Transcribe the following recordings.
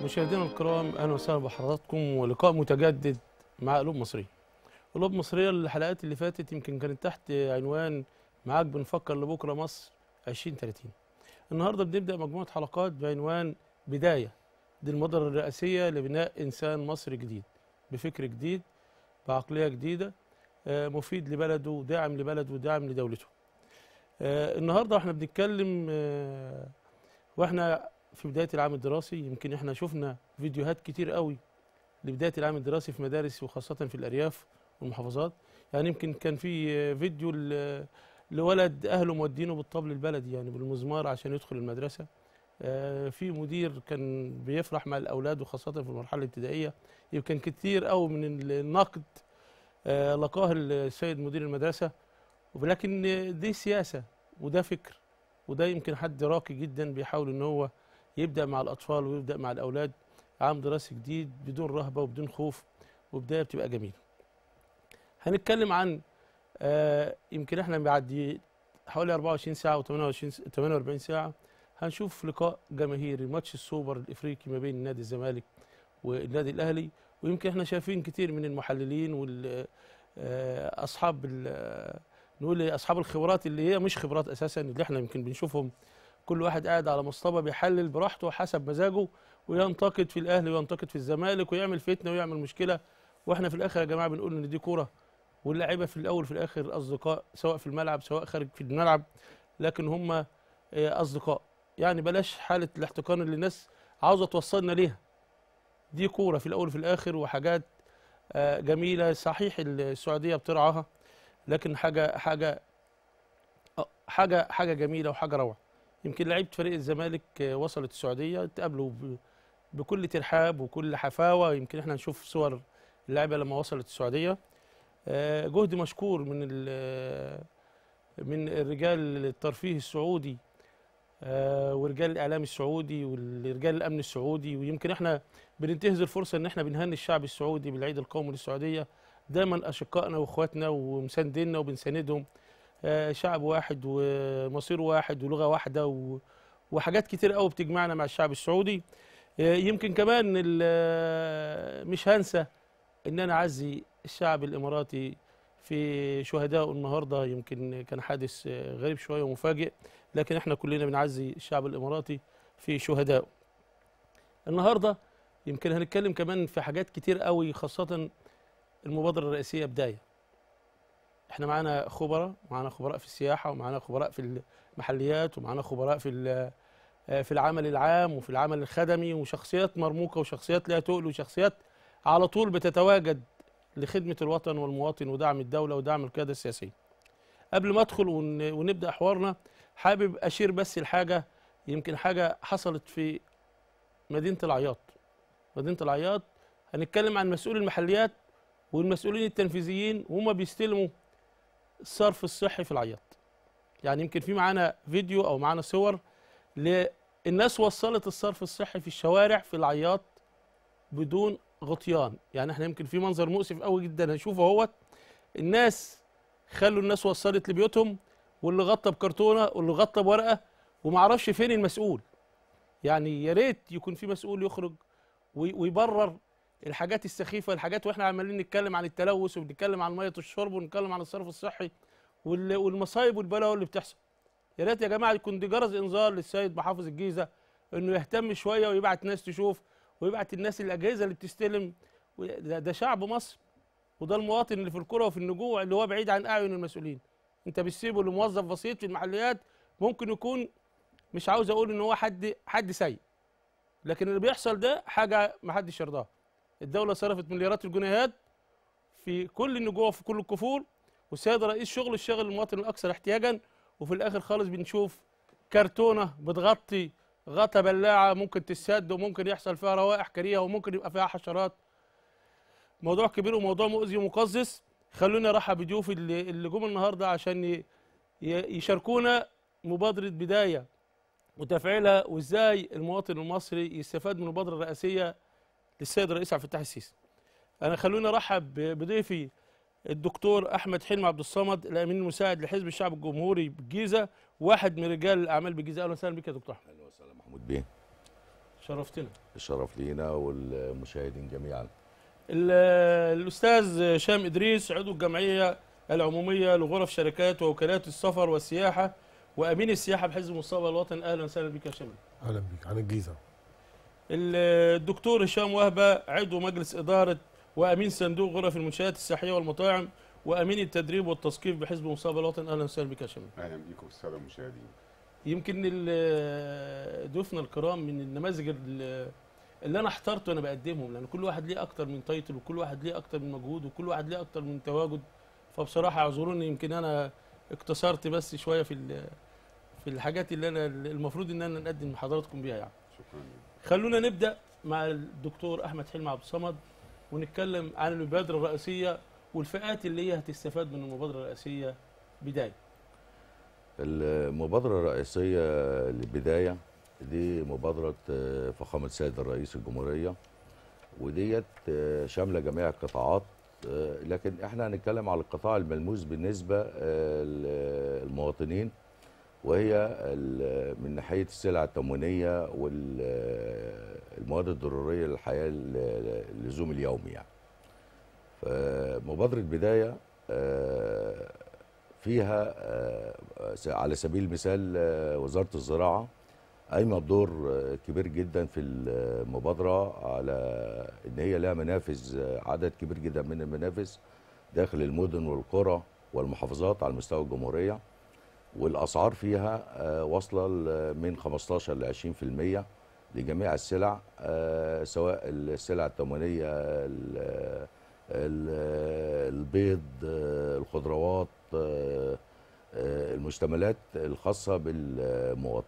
مشاهدينا الكرام اهلا وسهلا بحضراتكم ولقاء متجدد مع قلوب مصريه. قلوب مصريه الحلقات اللي فاتت يمكن كانت تحت عنوان معاك بنفكر لبكره مصر 2030. النهارده بنبدا مجموعه حلقات بعنوان بدايه دي المبادره الرئاسيه لبناء انسان مصري جديد بفكر جديد بعقليه جديده آه، مفيد لبلده وداعم لبلده وداعم لدولته. آه، النهارده احنا بنتكلم آه، واحنا في بدايه العام الدراسي يمكن احنا شفنا فيديوهات كتير قوي لبدايه العام الدراسي في مدارس وخاصه في الارياف والمحافظات يعني يمكن كان في فيديو ل- لولد اهله مودينه بالطبل البلدي يعني بالمزمار عشان يدخل المدرسه آه، في مدير كان بيفرح مع الاولاد وخاصه في المرحله الابتدائيه يمكن كتير قوي من النقد آه، لقاه السيد مدير المدرسه ولكن دي سياسه وده فكر وده يمكن حد راقي جدا بيحاول ان هو يبدا مع الاطفال ويبدا مع الاولاد عام دراسي جديد بدون رهبه وبدون خوف وبدايه بتبقى جميله. هنتكلم عن آه يمكن احنا بعد حوالي 24 ساعه و28 48 ساعه هنشوف لقاء جماهيري ماتش السوبر الافريقي ما بين نادي الزمالك والنادي الاهلي ويمكن احنا شايفين كتير من المحللين وال آه، اصحاب ال- نقول إيه، اصحاب الخبرات اللي هي مش خبرات اساسا اللي احنا يمكن بنشوفهم كل واحد قاعد على مصطبه بيحلل براحته حسب مزاجه وينتقد في الاهلي وينتقد في الزمالك ويعمل فتنه ويعمل مشكله واحنا في الاخر يا جماعه بنقول ان دي كوره واللعيبه في الاول وفي الاخر اصدقاء سواء في الملعب سواء خارج في الملعب لكن هم آه، اصدقاء يعني بلاش حاله الاحتقان اللي الناس عاوزه توصلنا ليها دي كوره في الاول وفي الاخر وحاجات آه، جميله صحيح السعوديه بترعاها لكن حاجه حاجه آه، حاجه حاجه جميله وحاجه روعه يمكن لعيبه فريق الزمالك آه، وصلت السعوديه اتقابلوا ب- بكل ترحاب وكل حفاوه يمكن احنا نشوف صور اللعيبه لما وصلت السعوديه آه، جهد مشكور من ال- من الرجال الترفيه السعودي آه، ورجال الاعلام السعودي ورجال الامن السعودي ويمكن احنا بننتهز الفرصه ان احنا بنهني الشعب السعودي بالعيد القومي للسعوديه دايما اشقائنا واخواتنا ومسانديننا وبنساندهم آه، شعب واحد ومصير واحد ولغه واحده و- وحاجات كتير قوي بتجمعنا مع الشعب السعودي آه، يمكن كمان ال- آه، مش هنسى ان انا اعزي الشعب الاماراتي في شهدائه النهارده يمكن كان حادث آه، غريب شويه ومفاجئ لكن احنا كلنا بنعزي الشعب الاماراتي في شهدائه النهارده يمكن هنتكلم كمان في حاجات كتير قوي خاصه المبادره الرئاسيه بدايه احنا معانا خبراء معانا خبراء في السياحه ومعانا خبراء في المحليات ومعانا خبراء في ال- آه، في العمل العام وفي العمل الخدمي وشخصيات مرموقه وشخصيات لها تقل وشخصيات على طول بتتواجد لخدمه الوطن والمواطن ودعم الدوله ودعم القياده السياسيه. قبل ما ادخل ون- ونبدا حوارنا حابب اشير بس لحاجه يمكن حاجه حصلت في مدينه العياط. مدينه العياط هنتكلم عن مسؤول المحليات والمسؤولين التنفيذيين وهم بيستلموا الصرف الصحي في العياط. يعني يمكن في معانا فيديو او معانا صور للناس وصلت الصرف الصحي في الشوارع في العياط بدون غطيان يعني احنا يمكن في منظر مؤسف قوي جدا هنشوفه اهوت الناس خلوا الناس وصلت لبيوتهم واللي غطى بكرتونه واللي غطى بورقه ومعرفش فين المسؤول يعني يا ريت يكون في مسؤول يخرج وي- ويبرر الحاجات السخيفه الحاجات واحنا عمالين نتكلم عن التلوث وبنتكلم عن ميه الشرب ونتكلم عن الصرف الصحي وال- والمصايب والبلاوي اللي بتحصل يا ريت يا جماعه يكون دي جرس انذار للسيد محافظ الجيزه انه يهتم شويه ويبعت ناس تشوف ويبعت الناس الاجهزه اللي بتستلم و- ده, ده شعب مصر وده المواطن اللي في القرى وفي النجوع اللي هو بعيد عن اعين المسؤولين انت بتسيبه لموظف بسيط في المحليات ممكن يكون مش عاوز اقول ان هو حد حد سيء لكن اللي بيحصل ده حاجه ما حدش يرضاها الدوله صرفت مليارات الجنيهات في كل النجوع وفي كل الكفور والسيد رئيس شغل الشغل المواطن الاكثر احتياجا وفي الاخر خالص بنشوف كرتونه بتغطي غطا بلاعه ممكن تسد وممكن يحصل فيها روائح كريهه وممكن يبقى فيها حشرات موضوع كبير وموضوع مؤذي ومقزز خلونا ارحب بضيوفي اللي اللي جم النهارده عشان ي- ي- يشاركونا مبادره بدايه وتفعيلها وازاي المواطن المصري يستفاد من المبادره الرئاسيه للسيد الرئيس عبد الفتاح السيسي. انا خلونا ارحب ب- بضيفي الدكتور احمد حلمي عبد الصمد الامين المساعد لحزب الشعب الجمهوري بالجيزه واحد من رجال الاعمال بالجيزه اهلا وسهلا بك يا دكتور احمد اهلا وسهلا محمود بيه شرفتنا الشرف لينا والمشاهدين جميعا ال- الاستاذ شام ادريس عضو الجمعيه العموميه لغرف شركات ووكالات السفر والسياحه وامين السياحه بحزب مستقبل الوطن اهلا وسهلا بك يا شام اهلا بيك عن الجيزه الدكتور هشام وهبه عضو مجلس اداره وامين صندوق غرف المنشات السياحيه والمطاعم وامين التدريب والتثقيف بحزب مستقبل الوطن اهلا وسهلا بك يا شام اهلا بيكم الساده المشاهدين يمكن ال- ضيوفنا الكرام من النماذج ال- اللي انا احترت وانا بقدمهم لان كل واحد ليه اكتر من تايتل وكل واحد ليه اكتر من مجهود وكل واحد ليه اكتر من تواجد فبصراحه اعذروني يمكن انا اقتصرت بس شويه في ال- في الحاجات اللي انا المفروض ان انا نقدم لحضراتكم بيها يعني شكرا خلونا نبدا مع الدكتور احمد حلمي عبد الصمد ونتكلم عن المبادره الرئيسيه والفئات اللي هي هتستفاد من المبادره الرئيسيه بدايه المبادرة الرئيسية للبداية دي مبادرة آه، فخامة السيد الرئيس الجمهورية وديت آه، شاملة جميع القطاعات آه، لكن احنا هنتكلم على القطاع الملموس بالنسبة آه، للمواطنين وهي ال- من ناحية السلع التموينية والمواد الضرورية للحياة ال- اللزوم اليومي يعني فمبادرة بداية آه، فيها آه، على سبيل المثال آه، وزارة الزراعة قايمة بدور آه، كبير جدا في المبادرة على إن هي لها منافذ آه، عدد كبير جدا من المنافذ داخل المدن والقرى والمحافظات على مستوى الجمهورية والأسعار فيها آه، واصلة ل- من 15 ل 20% لجميع السلع آه، سواء السلع التموينية ال- ال- البيض آه، الخضروات آه، آه، المشتملات الخاصة بالمواطن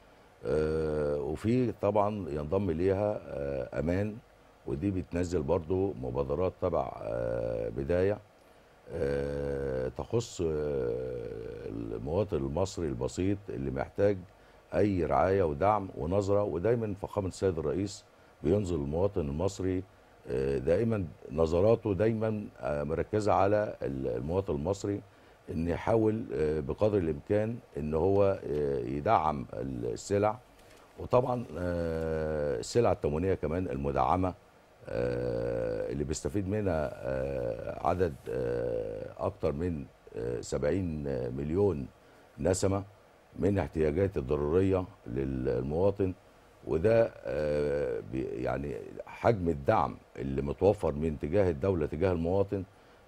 آه، وفي طبعا ينضم ليها آه، أمان ودي بتنزل برضو مبادرات تبع آه، بداية آه، تخص آه، المواطن المصري البسيط اللي محتاج أي رعاية ودعم ونظرة ودايما فخامة السيد الرئيس بينظر المواطن المصري آه، دائما نظراته دايما آه، مركزة على المواطن المصري ان يحاول آه، بقدر الامكان ان هو آه، يدعم السلع وطبعا آه، السلع التموينيه كمان المدعمه آه، اللي بيستفيد منها آه، عدد آه، اكتر من آه، 70 مليون نسمه من احتياجات الضروريه للمواطن وده آه، بي- يعني حجم الدعم اللي متوفر من تجاه الدوله تجاه المواطن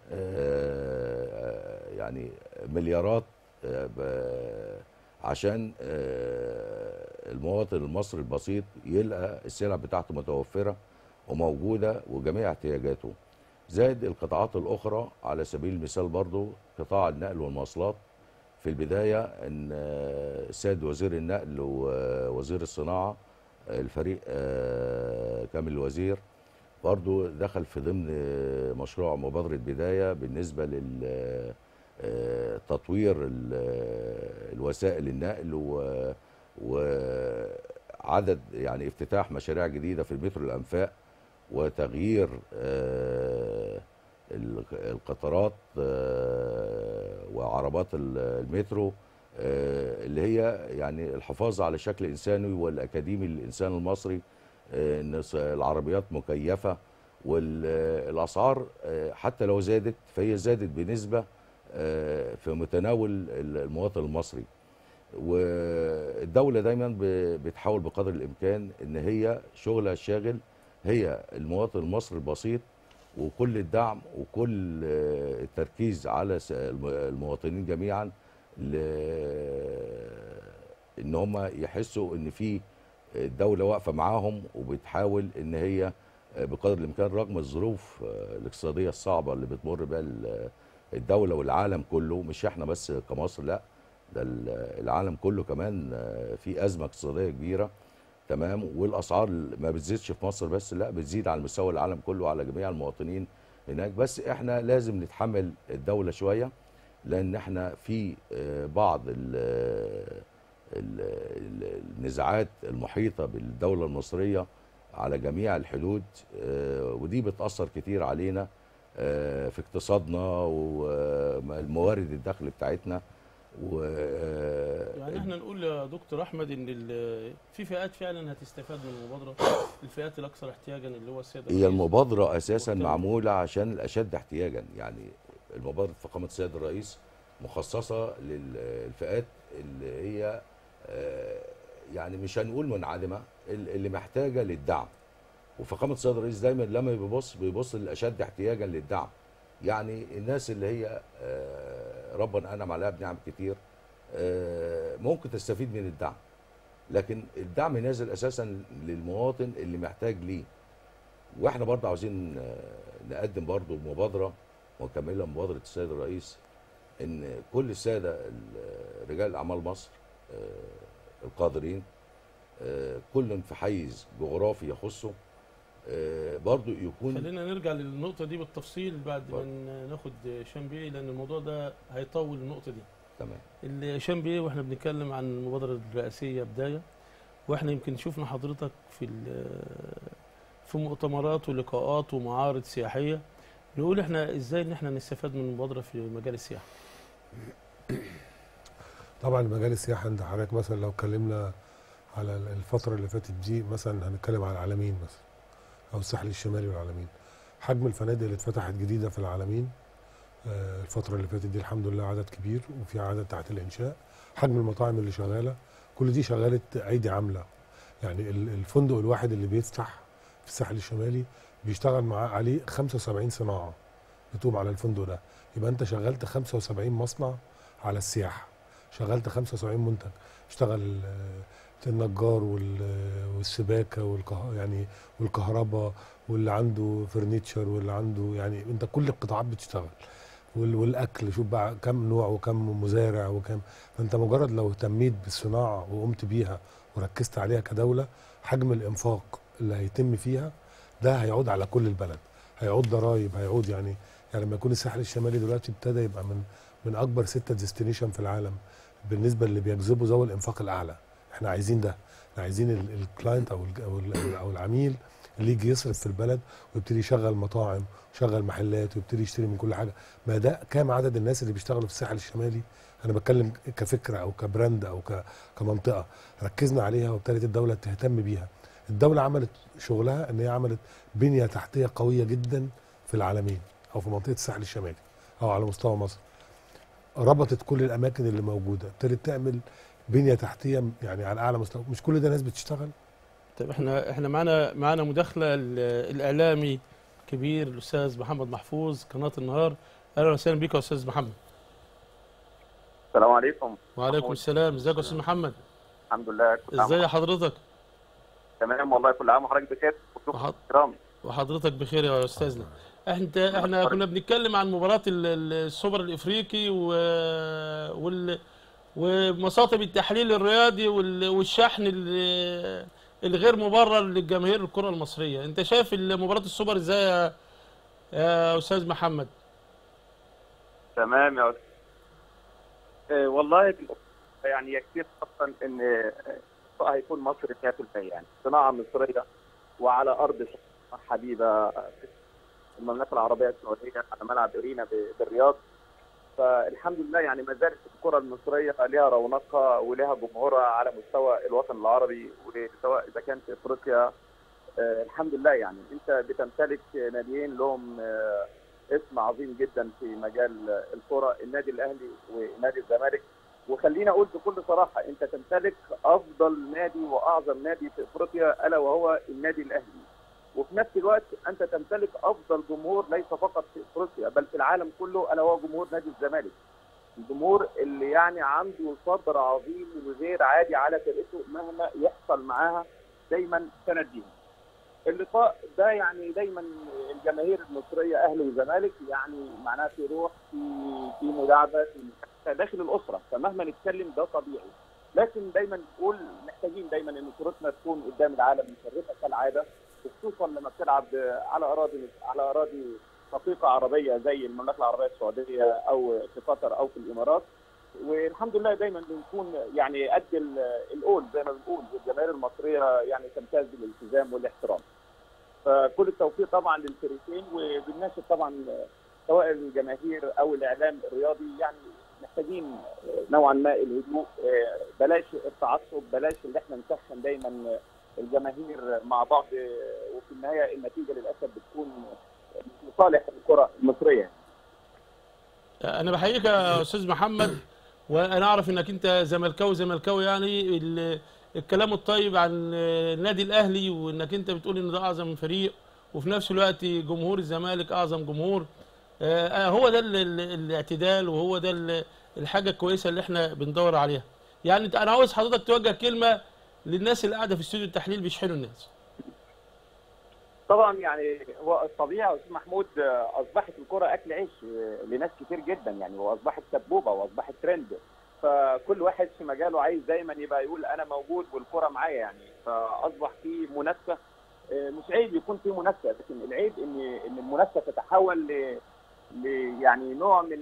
آه، يعني مليارات آه، ب- عشان آه، المواطن المصري البسيط يلقى السلع بتاعته متوفرة وموجودة وجميع احتياجاته زائد القطاعات الأخرى على سبيل المثال برضو قطاع النقل والمواصلات في البداية أن آه، السيد وزير النقل ووزير الصناعة آه، الفريق آه، كامل الوزير برضو دخل في ضمن آه، مشروع مبادرة بداية بالنسبة لتطوير الوسائل النقل و- وعدد يعني افتتاح مشاريع جديدة في المترو الأنفاق وتغيير آه، ال- القطارات آه، وعربات ال- المترو آه، اللي هي يعني الحفاظ على شكل إنساني والأكاديمي للإنسان المصري آه، ان س- العربيات مكيفه والاسعار حتى لو زادت فهي زادت بنسبه آه، في متناول ال- المواطن المصري والدوله دايما ب- بتحاول بقدر الامكان ان هي شغلها الشاغل هي المواطن المصري البسيط وكل الدعم وكل آه، التركيز على س- الم- المواطنين جميعا ل- ان هم يحسوا ان في الدوله واقفه معاهم وبتحاول ان هي بقدر الامكان رغم الظروف الاقتصاديه الصعبه اللي بتمر بها ال- الدوله والعالم كله مش احنا بس كمصر لا ده ال- العالم كله كمان في ازمه اقتصاديه كبيره تمام والاسعار ما بتزيدش في مصر بس لا بتزيد على مستوى العالم كله على جميع المواطنين هناك بس احنا لازم نتحمل الدوله شويه لان احنا في آه، بعض ال- ال- ال- النزاعات المحيطه بالدوله المصريه على جميع الحدود آه، ودي بتاثر كتير علينا آه، في اقتصادنا والموارد الدخل بتاعتنا و يعني احنا نقول يا دكتور احمد ان ال- في فئات فعلا هتستفاد من المبادره الفئات الاكثر احتياجا اللي هو الساده هي الرئيس. المبادرة أساسا والتاني. معمولة عشان الأشد احتياجا يعني المبادرة فخامة السيد الرئيس مخصصة للفئات اللي هي آه، يعني مش هنقول منعدمة ال- اللي محتاجة للدعم وفخامة السيد الرئيس دايما لما بيبص بيبص للأشد احتياجا للدعم يعني الناس اللي هي آه، ربنا أنعم عليها بنعم كتير آه، ممكن تستفيد من الدعم لكن الدعم نازل أساسا للمواطن اللي محتاج ليه واحنا برضه عاوزين آه، نقدم برضه مبادره مكمله مبادره السيد الرئيس ان كل الساده ال- رجال اعمال مصر آه، القادرين آه، كل في حيز جغرافي يخصه آه، برضه يكون خلينا نرجع للنقطه دي بالتفصيل بعد ما ن- ناخد شامبيه لان الموضوع ده هيطول النقطه دي تمام الشامبيه واحنا بنتكلم عن المبادره الرئاسيه بدايه واحنا يمكن شفنا حضرتك في ال- في مؤتمرات ولقاءات ومعارض سياحيه نقول احنا ازاي ان احنا نستفاد من المبادره في مجال السياحه طبعا مجال السياحه عند حضرتك مثلا لو اتكلمنا على الفتره اللي فاتت دي مثلا هنتكلم على العالمين مثلا او الساحل الشمالي والعالمين حجم الفنادق اللي اتفتحت جديده في العالمين آه، الفتره اللي فاتت دي الحمد لله عدد كبير وفي عدد تحت الانشاء حجم المطاعم اللي شغاله كل دي شغاله ايدي عامله يعني ال- الفندق الواحد اللي بيفتح في الساحل الشمالي بيشتغل معاه عليه 75 صناعه بتقوم على الفندق ده يبقى انت شغلت 75 مصنع على السياحه شغلت 75 منتج اشتغل آه، النجار وال- والسباكه والكه... يعني والكهرباء واللي عنده فرنيتشر واللي عنده يعني انت كل القطاعات بتشتغل وال- والاكل شوف بقى كم نوع وكم مزارع وكم فانت مجرد لو اهتميت بالصناعه وقمت بيها وركزت عليها كدوله حجم الانفاق اللي هيتم فيها ده هيعود على كل البلد هيعود ضرايب هيعود يعني يعني لما يكون الساحل الشمالي دلوقتي ابتدى يبقى من من اكبر ستة ديستنيشن في العالم بالنسبه اللي بيجذبوا ذوي الانفاق الاعلى احنا عايزين ده احنا عايزين الكلاينت او ال او, ال او العميل اللي يجي يصرف في البلد ويبتدي يشغل مطاعم ويشغل محلات ويبتدي يشتري من كل حاجه ما ده كام عدد الناس اللي بيشتغلوا في الساحل الشمالي انا بتكلم كفكره او كبراند او ك- كمنطقه ركزنا عليها وابتدت الدوله تهتم بيها الدوله عملت شغلها ان هي عملت بنيه تحتيه قويه جدا في العالمين او في منطقه الساحل الشمالي او على مستوى مصر ربطت كل الاماكن اللي موجوده ابتدت تعمل بنيه تحتيه يعني على اعلى مستوى مش كل ده ناس بتشتغل طيب احنا احنا معانا معانا مداخله ال- الاعلامي كبير الاستاذ محمد محفوظ قناه النهار اهلا وسهلا بك يا استاذ محمد السلام عليكم وعليكم السلام ازيك يا استاذ محمد الحمد لله كل عام ازاي حضرتك تمام والله كل عام وحضرتك بخير وشكرا وحض- احترام وحضرتك بخير يا استاذنا احنا احنا كنا بنتكلم عن مباراه ال- ال- السوبر الافريقي و وال ومصاطب التحليل الرياضي وال- والشحن ال- الغير مبرر للجماهير الكره المصريه انت شايف مباراه السوبر ازاي يا- يا استاذ محمد تمام يا استاذ آه، والله يعني يكفي اصلا ان آه، هيكون مصر 100% يعني صناعه مصريه وعلى ارض حبيبه في المملكه العربيه السعوديه على ملعب ارينا ب- بالرياض فالحمد لله يعني ما زالت الكره المصريه لها رونقها ولها جمهورها على مستوى الوطن العربي وسواء اذا كان في افريقيا آه، الحمد لله يعني انت بتمتلك ناديين لهم آه، اسم عظيم جدا في مجال الكره النادي الاهلي ونادي الزمالك وخليني اقول بكل صراحه انت تمتلك افضل نادي واعظم نادي في افريقيا الا وهو النادي الاهلي وفي نفس الوقت انت تمتلك افضل جمهور ليس فقط في افريقيا بل في العالم كله الا وهو جمهور نادي الزمالك الجمهور اللي يعني عنده صبر عظيم وغير عادي على فرقته مهما يحصل معاها دايما سند ليهم اللقاء ده يعني دايما الجماهير المصريه اهلي وزمالك يعني معناها في روح في في مداعبه في مشاركة داخل الاسره فمهما نتكلم ده طبيعي لكن دايما نقول محتاجين دايما ان صورتنا تكون قدام العالم مشرفه كالعاده وخصوصا لما بتلعب على اراضي على اراضي شقيقه عربيه زي المملكه العربيه السعوديه او في قطر او في الامارات والحمد لله دايما بنكون يعني قد ال- القول زي ما بنقول الجماهير المصريه يعني تمتاز بالالتزام والاحترام. فكل التوفيق طبعا للفريقين وبنناشد طبعا سواء الجماهير او الاعلام الرياضي يعني محتاجين نوعا ما الهدوء آه، بلاش التعصب بلاش اللي احنا نسخن دايما الجماهير مع بعض آه، وفي النهايه النتيجه للاسف بتكون لصالح الكره المصريه انا بحييك يا استاذ محمد وانا اعرف انك انت زملكاوي زملكاوي يعني ال- الكلام الطيب عن النادي الاهلي وانك انت بتقول ان ده اعظم فريق وفي نفس الوقت جمهور الزمالك اعظم جمهور آه، آه، هو ده ال- ال- الاعتدال وهو ده ال- الحاجه الكويسه اللي احنا بندور عليها يعني أنت- انا عاوز حضرتك توجه كلمه للناس اللي قاعده في استوديو التحليل بيشحنوا الناس طبعا يعني هو الطبيعه يا استاذ محمود آه، اصبحت الكره اكل عيش آه، لناس كتير جدا يعني واصبحت سبوبه واصبحت ترند فكل واحد في مجاله عايز دايما يبقى يقول انا موجود والكره معايا يعني فاصبح في منافسه آه، مش عيب يكون في منافسه لكن العيب ان ان المنافسه تتحول ل ل- يعني نوع من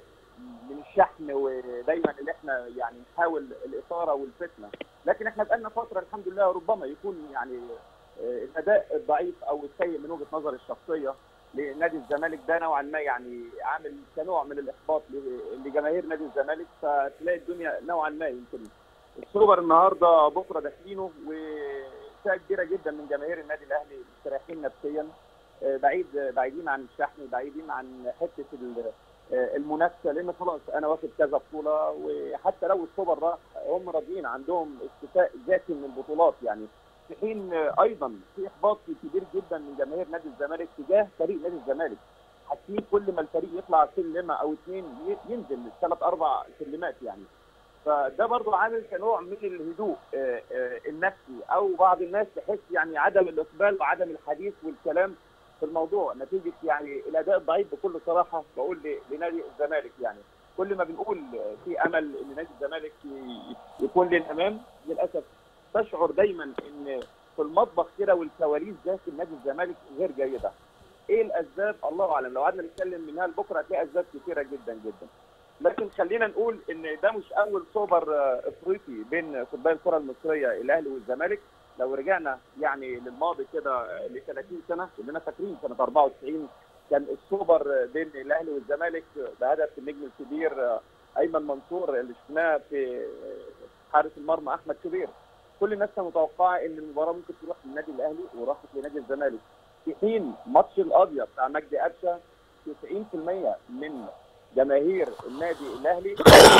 من الشحن ودايما اللي احنا يعني نحاول الاثاره والفتنه لكن احنا بقالنا فتره الحمد لله ربما يكون يعني آه، الاداء الضعيف او السيء من وجهه نظري الشخصيه لنادي الزمالك ده نوعا ما يعني عامل كنوع من الاحباط ل- لجماهير نادي الزمالك فتلاقي الدنيا نوعا ما يمكن السوبر النهارده بكره داخلينه وفئه كبيره جدا من جماهير النادي الاهلي مستريحين نفسيا آه، بعيد بعيدين عن الشحن بعيدين عن حته ال- آه، المنافسه لان خلاص انا واخد كذا بطوله وحتى لو السوبر راح هم راضيين عندهم اكتفاء ذاتي من البطولات يعني في حين آه، ايضا في احباط كبير جدا من جماهير نادي الزمالك تجاه فريق نادي الزمالك حاسين كل ما الفريق يطلع سلمه او اثنين ي- ينزل ثلاث اربع سلمات يعني فده برضو عامل كنوع من الهدوء آه، آه، النفسي او بعض الناس تحس يعني عدم الاقبال وعدم الحديث والكلام في الموضوع نتيجه يعني الاداء الضعيف بكل صراحه بقول ل- لنادي الزمالك يعني كل ما بنقول في امل ان نادي الزمالك ي- يكون للامام للاسف تشعر دايما ان في المطبخ كده والكواليس داخل نادي الزمالك غير جيده. ايه الاسباب؟ الله اعلم لو قعدنا نتكلم منها لبكره هتلاقي اسباب كثيره جدا جدا. لكن خلينا نقول ان ده مش اول سوبر آه، افريقي بين قطبي الكره المصريه الاهلي والزمالك لو رجعنا يعني للماضي كده ل 30 سنه كلنا فاكرين سنه 94 كان السوبر بين الاهلي والزمالك بهدف النجم الكبير ايمن منصور اللي شفناه في حارس المرمى احمد كبير كل الناس كانت متوقعه ان المباراه ممكن تروح للنادي الاهلي وراحت لنادي الزمالك في حين ماتش القاضيه بتاع مجدي قفشه 90% من جماهير النادي الاهلي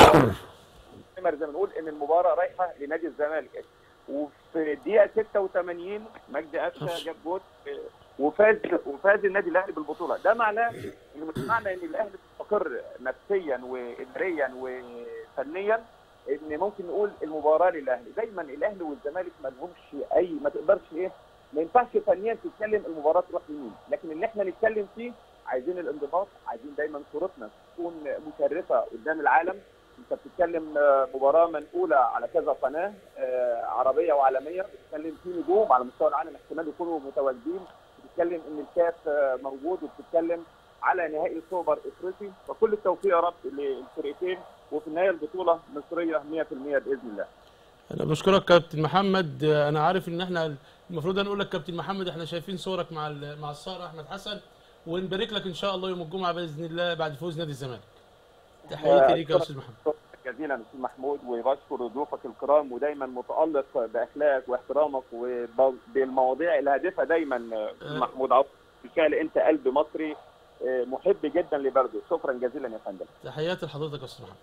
زي ما بنقول ان المباراه رايحه لنادي الزمالك وفي الدقيقه 86 مجدي قفشه جاب جول وفاز وفاز النادي الاهلي بالبطوله ده معناه ان مش معنى ان الاهلي مستقر نفسيا واداريا وفنيا ان ممكن نقول المباراه للاهلي دايما الاهلي والزمالك ما لهمش اي ما تقدرش ايه ما ينفعش فنيا تتكلم المباراه تروح لمين لكن اللي احنا نتكلم فيه عايزين الانضباط عايزين دايما صورتنا تكون مشرفه قدام العالم انت بتتكلم آه، مباراه منقوله على كذا قناه آه، عربيه وعالميه بتتكلم في نجوم على مستوى العالم احتمال يكونوا متواجدين بتتكلم ان الكاف آه، موجود وبتتكلم على نهائي سوبر افريقي فكل التوفيق يا رب للفرقتين وفي النهايه البطوله مصريه 100% باذن الله انا بشكرك كابتن محمد انا عارف ان احنا المفروض نقول لك كابتن محمد احنا شايفين صورك مع ال- مع الصقر احمد حسن ونبارك لك ان شاء الله يوم الجمعه باذن الله بعد فوز نادي الزمالك تحياتي ليك يا استاذ محمد شكرا جزيلا استاذ محمود وبشكر ضيوفك الكرام ودايما متالق باخلاقك واحترامك وبالمواضيع الهادفه دايما استاذ محمود عوض بالفعل انت قلب مصري آه، محب جدا لبلده شكرا جزيلا يا فندم تحياتي لحضرتك يا استاذ محمد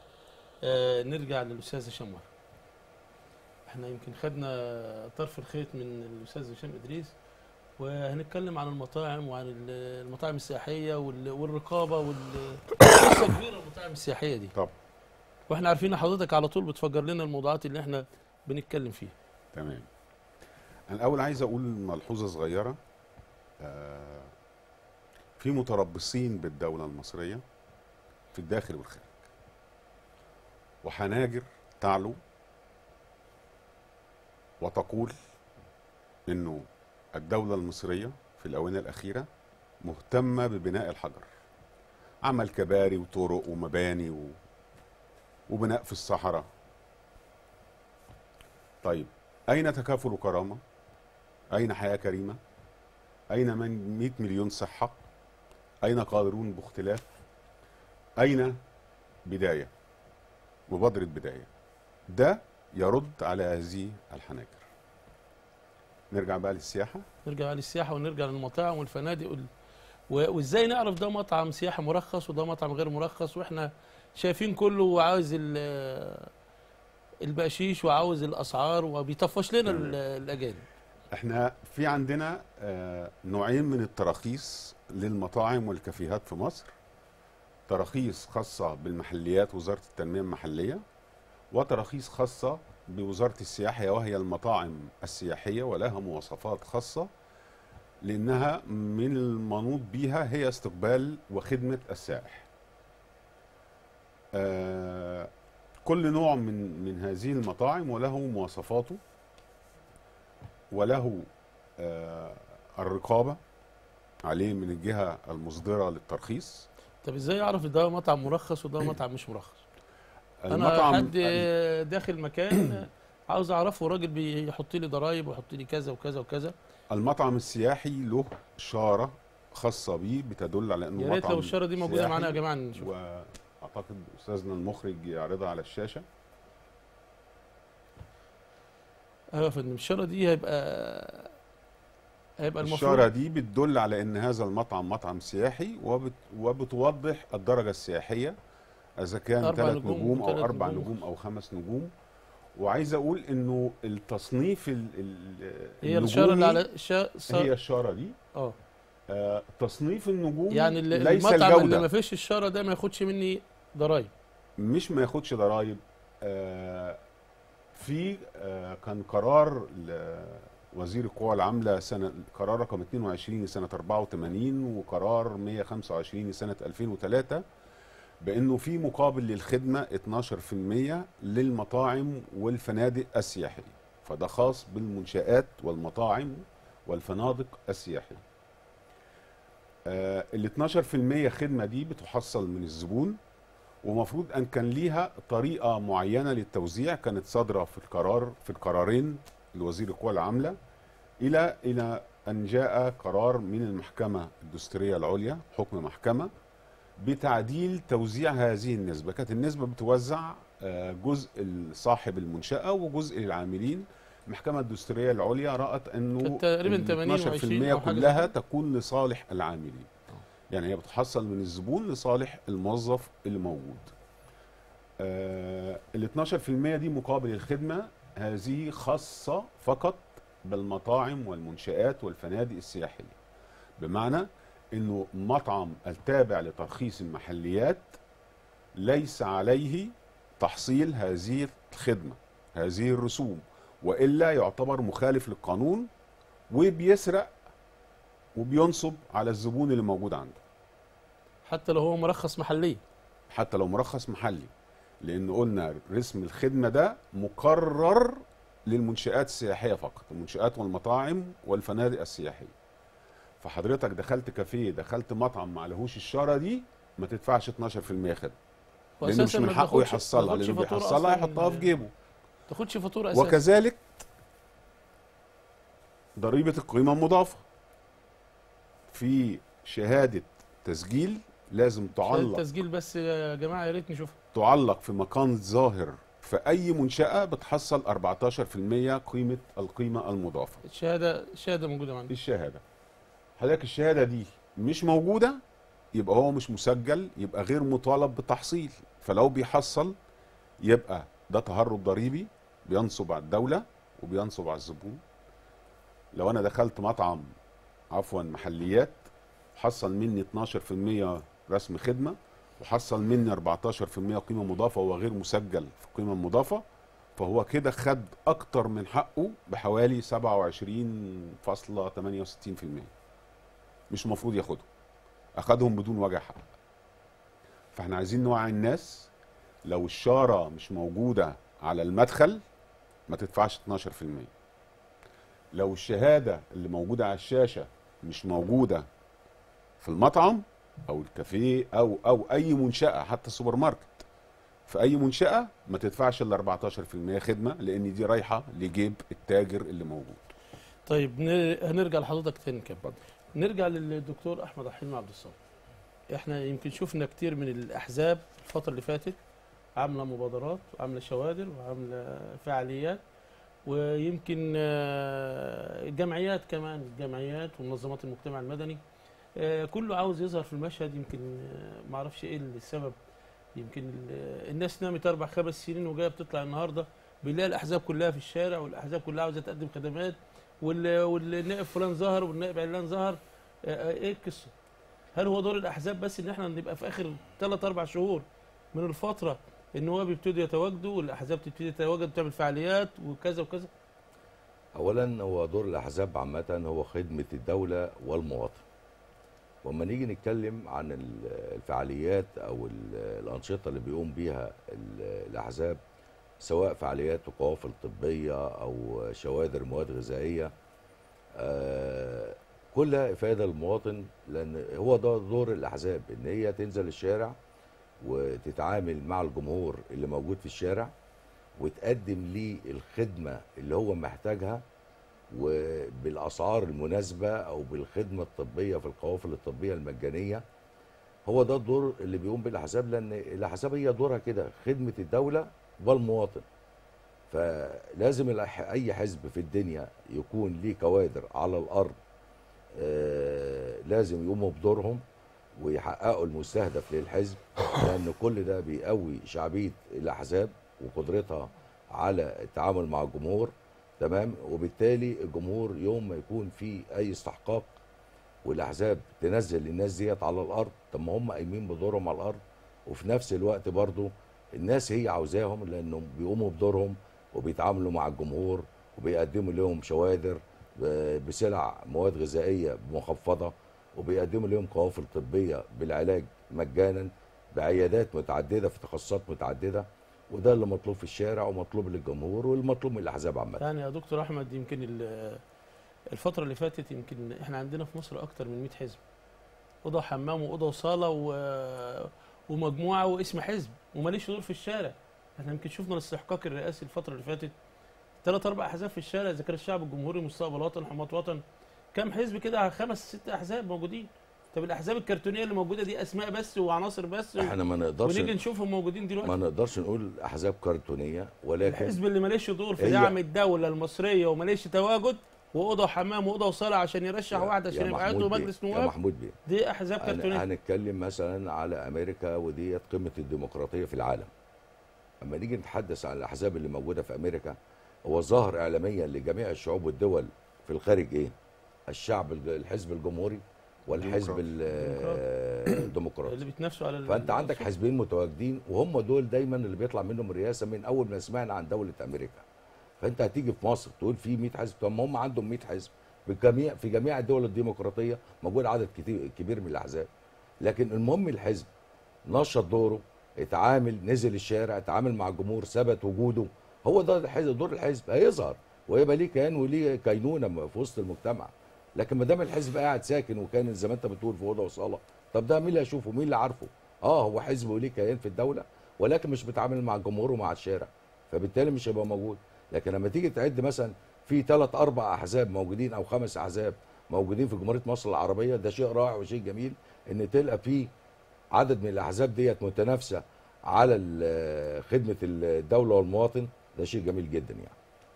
آه نرجع للاستاذ هشام وهب احنا يمكن خدنا طرف الخيط من الاستاذ هشام ادريس وهنتكلم عن المطاعم وعن ال- المطاعم السياحيه وال- والرقابه وال قصه كبيره المطاعم السياحيه دي طب واحنا عارفين إن حضرتك على طول بتفجر لنا الموضوعات اللي احنا بنتكلم فيها تمام انا الاول عايز اقول ملحوظه صغيره آه، في متربصين بالدوله المصريه في الداخل والخارج وحناجر تعلو وتقول انه الدوله المصريه في الاونه الاخيره مهتمه ببناء الحجر عمل كباري وطرق ومباني و... وبناء في الصحراء طيب أين تكافل وكرامة؟ أين حياة كريمة؟ أين من 100 مليون صحة؟ أين قادرون باختلاف؟ أين بدايه مبادره بدايه ده يرد على هذه الحناجر نرجع بقى للسياحه نرجع للسياحه ونرجع للمطاعم والفنادق وال... و- وازاي نعرف ده مطعم سياحي مرخص وده مطعم غير مرخص واحنا شايفين كله عاوز ال- البقشيش وعاوز الاسعار وبيطفش لنا تمام. ال- الاجانب احنا في عندنا آه، نوعين من التراخيص للمطاعم والكافيهات في مصر تراخيص خاصة بالمحليات وزارة التنمية المحلية وتراخيص خاصة بوزارة السياحة وهي المطاعم السياحية ولها مواصفات خاصة لأنها من المنوط بها هي استقبال وخدمة السائح آه، كل نوع من من هذه المطاعم وله مواصفاته وله آه، الرقابة عليه من الجهة المصدرة للترخيص طب ازاي اعرف ده مطعم مرخص وده مطعم مش مرخص انا المطعم حد داخل مكان عاوز اعرفه راجل بيحط لي ضرايب ويحط لي كذا وكذا وكذا المطعم السياحي له شارة خاصة بيه بتدل على انه يا ريت مطعم لو الشاره دي موجوده سياحي معانا يا جماعه نشوف واعتقد استاذنا المخرج يعرضها على الشاشة ايوه يا فندم الشاره دي هيبقى هيبقى المفروض الشارة دي بتدل على ان هذا المطعم مطعم سياحي وبت وبتوضح الدرجة السياحية اذا كان أربع ثلاث نجوم نجوم, وثلاث او اربع نجوم. نجوم او خمس نجوم وعايز اقول انه التصنيف ال ال هي الشاره اللي على الشا... هي الشارة دي اه آه تصنيف النجوم يعني ال- ليس المطعم اللي الجودة ما فيش الشاره ده ما ياخدش مني ضرايب مش ما ياخدش ضرايب آه في آه كان قرار وزير القوى العاملة سنة قرار رقم 22 سنة 84 وقرار 125 سنة 2003 بأنه في مقابل للخدمة 12% للمطاعم والفنادق السياحية فده خاص بالمنشآت والمطاعم والفنادق السياحية آه ال 12% خدمة دي بتحصل من الزبون ومفروض ان كان ليها طريقه معينه للتوزيع كانت صادره في القرار في القرارين لوزير القوى العامله الى الى ان جاء قرار من المحكمه الدستوريه العليا حكم محكمه بتعديل توزيع هذه النسبه كانت النسبه بتوزع آه، جزء صاحب المنشاه وجزء للعاملين المحكمه الدستوريه العليا رات انه كانت تقريبا ال 80 و20 12% أو حاجة زي كلها كده. تكون لصالح العاملين يعني هي بتحصل من الزبون لصالح الموظف اللي موجود آه ال 12% دي مقابل الخدمة هذه خاصة فقط بالمطاعم والمنشآت والفنادق السياحية بمعنى انه مطعم التابع لترخيص المحليات ليس عليه تحصيل هذه الخدمة هذه الرسوم وإلا يعتبر مخالف للقانون وبيسرق وبينصب على الزبون اللي موجود عنده حتى لو هو مرخص محليا حتى لو مرخص محلي لان قلنا رسم الخدمه ده مقرر للمنشآت السياحيه فقط المنشآت والمطاعم والفنادق السياحيه فحضرتك دخلت كافيه دخلت مطعم ما عليهوش الشاره دي ما تدفعش 12% خدمه لان مش وأساساً من ما حقه بتاخدش- يحصلها ما لانه بتاخدش فاتورة بيحصلها أصلاً يحطها في جيبه تاخدش فاتوره اساسا وكذلك ضريبه القيمه المضافه في شهاده تسجيل لازم تعلق التسجيل بس يا جماعه يا ريت نشوفها تعلق في مكان ظاهر في اي منشاه بتحصل 14% قيمه القيمه المضافه الشهاده الشهاده موجوده معانا دي الشهاده حضرتك الشهاده دي مش موجوده يبقى هو مش مسجل يبقى غير مطالب بالتحصيل فلو بيحصل يبقى ده تهرب ضريبي بينصب على الدوله وبينصب على الزبون لو انا دخلت مطعم عفوا محليات حصل مني 12% رسم خدمه وحصل مني 14% قيمه مضافه وهو غير مسجل في القيمه المضافه فهو كده خد اكتر من حقه بحوالي 27.68% مش المفروض ياخده اخدهم بدون وجه حق فاحنا عايزين نوعي الناس لو الشاره مش موجوده على المدخل ما تدفعش 12% لو الشهاده اللي موجوده على الشاشه مش موجوده في المطعم او الكافيه او او اي منشاه حتى السوبر ماركت في اي منشاه ما تدفعش الا 14% خدمه لان دي رايحه لجيب التاجر اللي موجود طيب ن- هنرجع لحضرتك تاني كده نرجع للدكتور احمد حلمي عبد الصمد احنا يمكن شفنا كتير من الاحزاب الفتره اللي فاتت عامله مبادرات وعامله شوادر وعامله فعاليات ويمكن آه، الجمعيات كمان الجمعيات ومنظمات المجتمع المدني آه، كله عاوز يظهر في المشهد يمكن آه، معرفش ايه السبب يمكن ال- الناس نامت اربع خمس سنين وجايه بتطلع النهارده بنلاقي الاحزاب كلها في الشارع والاحزاب كلها عاوزه تقدم خدمات وال- والنائب فلان ظهر والنائب علان ظهر آه، آه، ايه القصه؟ هل هو دور الاحزاب بس ان احنا نبقى في اخر ثلاث اربع شهور من الفتره ان هو بيبتدوا يتواجدوا والاحزاب تبتدي تتواجد وتعمل فعاليات وكذا وكذا اولا هو دور الاحزاب عامه هو خدمه الدوله والمواطن وما نيجي نتكلم عن ال- الفعاليات او ال- الانشطه اللي بيقوم بيها ال- الاحزاب سواء فعاليات وقوافل طبيه او شوادر مواد غذائيه آه، كلها افاده للمواطن لان هو ده دور الاحزاب ان هي تنزل الشارع وتتعامل مع الجمهور اللي موجود في الشارع وتقدم ليه الخدمه اللي هو محتاجها وبالاسعار المناسبه او بالخدمه الطبيه في القوافل الطبيه المجانيه هو ده الدور اللي بيقوم بيه الاحزاب لان الاحزاب هي دورها كده خدمه الدوله والمواطن فلازم الأح- اي حزب في الدنيا يكون ليه كوادر على الارض آه، لازم يقوموا بدورهم ويحققوا المستهدف للحزب لان كل ده بيقوي شعبيه الاحزاب وقدرتها على التعامل مع الجمهور تمام وبالتالي الجمهور يوم ما يكون في اي استحقاق والاحزاب تنزل الناس ديت على الارض طب ما هم قايمين بدورهم على الارض وفي نفس الوقت برضو الناس هي عاوزاهم لانهم بيقوموا بدورهم وبيتعاملوا مع الجمهور وبيقدموا لهم شوادر ب- بسلع مواد غذائيه مخفضه وبيقدموا لهم قوافل طبيه بالعلاج مجانا بعيادات متعدده في تخصصات متعدده وده اللي مطلوب في الشارع ومطلوب للجمهور والمطلوب من الاحزاب عامه يعني يا دكتور احمد يمكن ال- الفتره اللي فاتت يمكن احنا عندنا في مصر اكتر من 100 حزب اوضه وحمام واوضه وصاله و... ومجموعه واسم حزب وماليش دور في الشارع احنا يمكن شفنا الاستحقاق الرئاسي الفتره اللي فاتت ثلاث اربع احزاب في الشارع اذا كان الشعب الجمهوري مستقبل وطن حماة وطن كم حزب كده خمس ست احزاب موجودين طب الاحزاب الكرتونيه اللي موجوده دي اسماء بس وعناصر بس و... احنا ما نقدرش ونيجي نشوفهم موجودين دلوقتي ما نقدرش نقول احزاب كرتونيه ولكن الحزب اللي ماليش دور في هي- دعم الدوله المصريه وماليش تواجد واوضه وحمام واوضه وصاله عشان يرشح يا- واحد يا عشان يبقى محمود عنده بيه، مجلس يا نواب محمود بيه دي احزاب هن- كرتونيه هنتكلم مثلا على امريكا وديت قمه الديمقراطيه في العالم اما نيجي نتحدث عن الاحزاب اللي موجوده في امريكا هو ظاهر اعلاميا لجميع الشعوب والدول في الخارج ايه الشعب الج- الحزب الجمهوري والحزب ال- الديمقراطي اللي بيتنافسوا على ال- فانت عندك السلطة. حزبين متواجدين وهم دول دايما اللي بيطلع منهم الرئاسه من اول ما سمعنا عن دوله امريكا فانت هتيجي في مصر تقول في 100 حزب طب ما هم عندهم 100 حزب بجميع في جميع الدول الديمقراطيه موجود عدد كتير كبير من الاحزاب لكن المهم الحزب نشط دوره اتعامل نزل الشارع اتعامل مع الجمهور ثبت وجوده هو ده الحزب دور الحزب هيظهر ويبقى ليه كيان وليه كينونه في وسط المجتمع لكن ما دام الحزب قاعد ساكن وكان زي ما انت بتقول في اوضه وصاله طب ده مين اللي هيشوفه مين اللي عارفه اه هو حزب وليه كيان في الدوله ولكن مش بيتعامل مع الجمهور ومع الشارع فبالتالي مش هيبقى موجود لكن لما تيجي تعد مثلا في ثلاث اربع احزاب موجودين او خمس احزاب موجودين في جمهوريه مصر العربيه ده شيء رائع وشيء جميل ان تلقى في عدد من الاحزاب ديت متنافسه على ال- خدمه الدوله والمواطن ده شيء جميل جدا يعني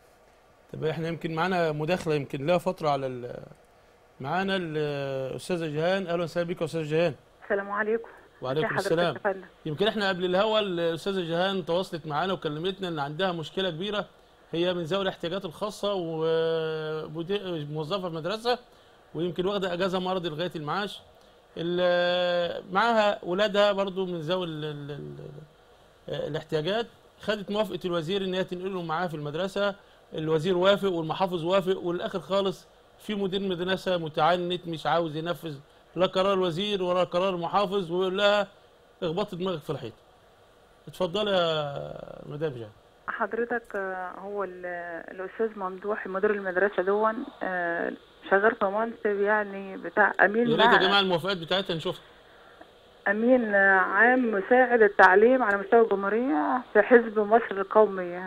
طب احنا يمكن معانا مداخله يمكن لها فتره على ال- معانا الاستاذه جيهان اهلا وسهلا بك يا استاذه جيهان السلام عليكم وعليكم ازي حضرتك السلام يا فندم؟ يمكن احنا قبل الهوا الاستاذه جيهان تواصلت معانا وكلمتنا ان عندها مشكله كبيره هي من ذوي الاحتياجات الخاصه وموظفه في مدرسه ويمكن واخده اجازه مرضي لغايه المعاش ال- معاها ولادها برضو من ذوي ال- ال- ال- الاحتياجات خدت موافقه الوزير ان هي تنقلهم معاها في المدرسه الوزير وافق والمحافظ وافق والاخر خالص في مدير مدرسه متعنت مش عاوز ينفذ لا قرار الوزير ولا قرار المحافظ ويقول لها اخبطي دماغك في الحيط اتفضلي يا مدام جان حضرتك آه، هو ال- الاستاذ ممدوح مدير المدرسه دون آه، شغال في منصب يعني بتاع امين يا ريت يا مع- جماعه الموافقات بتاعتها نشوفها امين آه، عام مساعد التعليم على مستوى الجمهوريه في حزب مصر القومي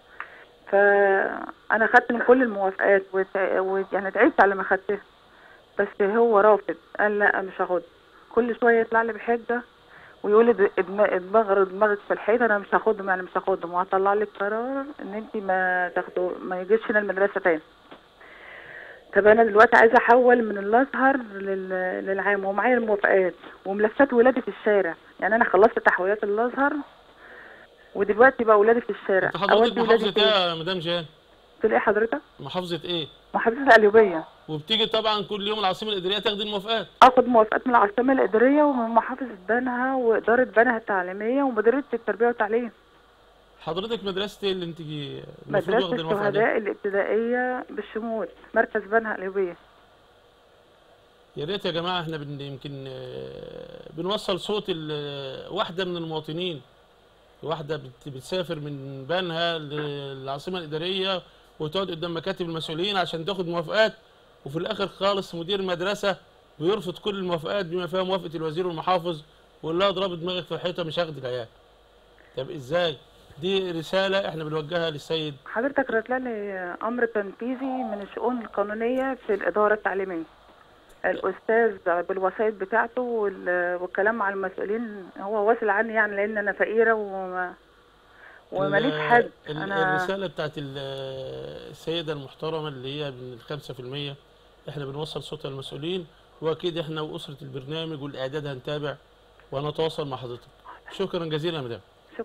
فانا خدت من كل الموافقات وت- ويعني تعبت على ما خدتها بس هو رافض قال لا مش هاخد كل شويه يطلع لي بحجه ويقول لي د- ادم- ادمغر دماغك في الحيط انا مش هاخدهم يعني مش هاخدهم وهطلع لك قرار ان انت ما تاخدوا ما يجيش هنا المدرسه تاني طب انا دلوقتي عايزه احول من الازهر لل- للعام ومعايا الموافقات وملفات ولادي في الشارع يعني انا خلصت تحويلات الازهر ودلوقتي بقى ولادي في الشارع انت حضرتك اودي ولادي محافظه فين ايه يا مدام جان تقول ايه حضرتك محافظه ايه محافظه القليوبيه وبتيجي طبعا كل يوم العاصمه الاداريه تاخدي الموافقات اخد موافقات من العاصمه الاداريه ومن محافظه بنها واداره بنها التعليميه ومديريه التربيه والتعليم حضرتك مدرسه ايه اللي انت المفروض مدرسه واخده الموافقه دي الشهداء الابتدائيه بالشمول مركز بنها القليوبيه يا ريت يا جماعه احنا بن يمكن آه، بنوصل صوت ال- واحده من المواطنين واحده بت- بتسافر من بنها للعاصمه الاداريه وتقعد قدام مكاتب المسؤولين عشان تاخد موافقات وفي الاخر خالص مدير المدرسه بيرفض كل الموافقات بما فيها موافقه الوزير والمحافظ ويقول لها اضربي دماغك في الحيطه مش هاخد العيال طب ازاي دي رساله احنا بنوجهها للسيد حضرتك راسله لي امر تنفيذي من الشؤون القانونيه في الاداره التعليميه الاستاذ بالوسائط بتاعته وال- والكلام مع المسؤولين هو واصل عني يعني لان انا فقيره وما وماليش ال- حد ال- انا الرسالة بتاعت ال- السيدة المحترمة اللي هي من الخمسة في المية احنا بنوصل صوتها للمسؤولين واكيد احنا واسرة البرنامج والاعداد هنتابع وهنتواصل مع حضرتك شكرا جزيلا يا مدام شكرا.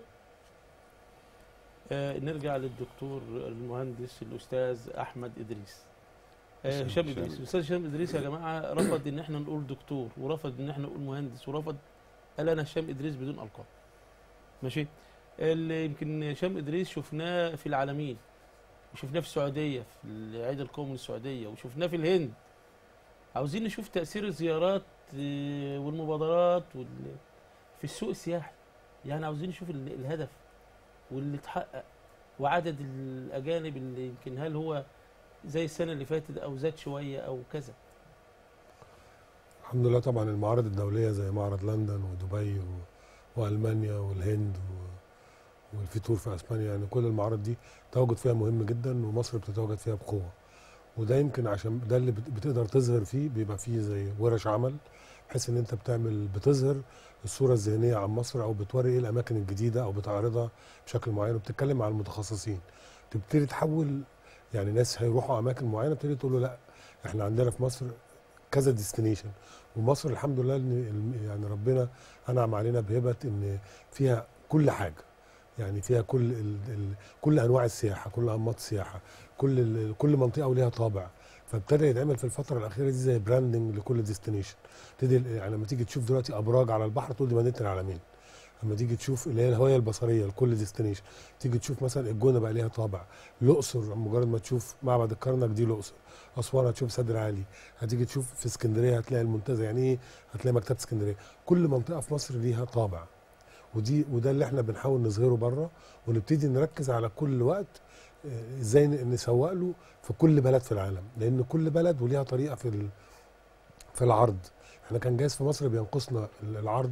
آه نرجع للدكتور المهندس الاستاذ احمد ادريس آه هشام- هشام هشام. ادريس الاستاذ هشام ادريس يا جماعه رفض ان احنا نقول دكتور ورفض ان احنا نقول مهندس ورفض قال انا هشام ادريس بدون القاب ماشي اللي يمكن هشام ادريس شفناه في العالمين وشفناه في السعوديه في العيد القومي السعوديه وشفناه في الهند عاوزين نشوف تاثير الزيارات آه، والمبادرات وال... في السوق السياحي يعني عاوزين نشوف ال- الهدف واللي اتحقق وعدد الاجانب اللي يمكن هل هو زي السنه اللي فاتت او زاد شويه او كذا الحمد لله طبعا المعارض الدوليه زي معرض لندن ودبي و... والمانيا والهند و... والفيتور في اسبانيا يعني كل المعارض دي التواجد فيها مهم جدا ومصر بتتواجد فيها بقوه وده يمكن عشان ده اللي بت- بتقدر تظهر فيه بيبقى فيه زي ورش عمل بحيث ان انت بتعمل بتظهر الصوره الذهنيه عن مصر او بتوري ايه الاماكن الجديده او بتعرضها بشكل معين وبتتكلم مع المتخصصين تبتدي تحول يعني ناس هيروحوا اماكن معينه تبتدي تقول له لا احنا عندنا في مصر كذا ديستنيشن ومصر الحمد لله ان الم- يعني ربنا انعم علينا بهبه ان فيها كل حاجه يعني فيها كل ال ال كل انواع السياحه كل انماط السياحه كل ال كل منطقه وليها طابع فابتدى يتعمل في الفتره الاخيره دي زي براندنج لكل ديستنيشن تبتدي ال- يعني لما تيجي تشوف دلوقتي ابراج على البحر تقول دي مدينه العالمين لما تيجي تشوف اللي هي الهويه البصريه لكل ديستنيشن تيجي تشوف مثلا الجونه بقى ليها طابع الاقصر مجرد ما تشوف معبد الكرنك دي الاقصر اسوان هتشوف سد عالي هتيجي تشوف في اسكندريه هتلاقي المنتزه يعني ايه هتلاقي مكتبه اسكندريه كل منطقه في مصر ليها طابع ودي وده اللي احنا بنحاول نظهره بره ونبتدي نركز على كل وقت آه، ازاي ن- نسوق له في كل بلد في العالم لان كل بلد وليها طريقه في ال- في العرض احنا كان جايز في مصر بينقصنا ال- العرض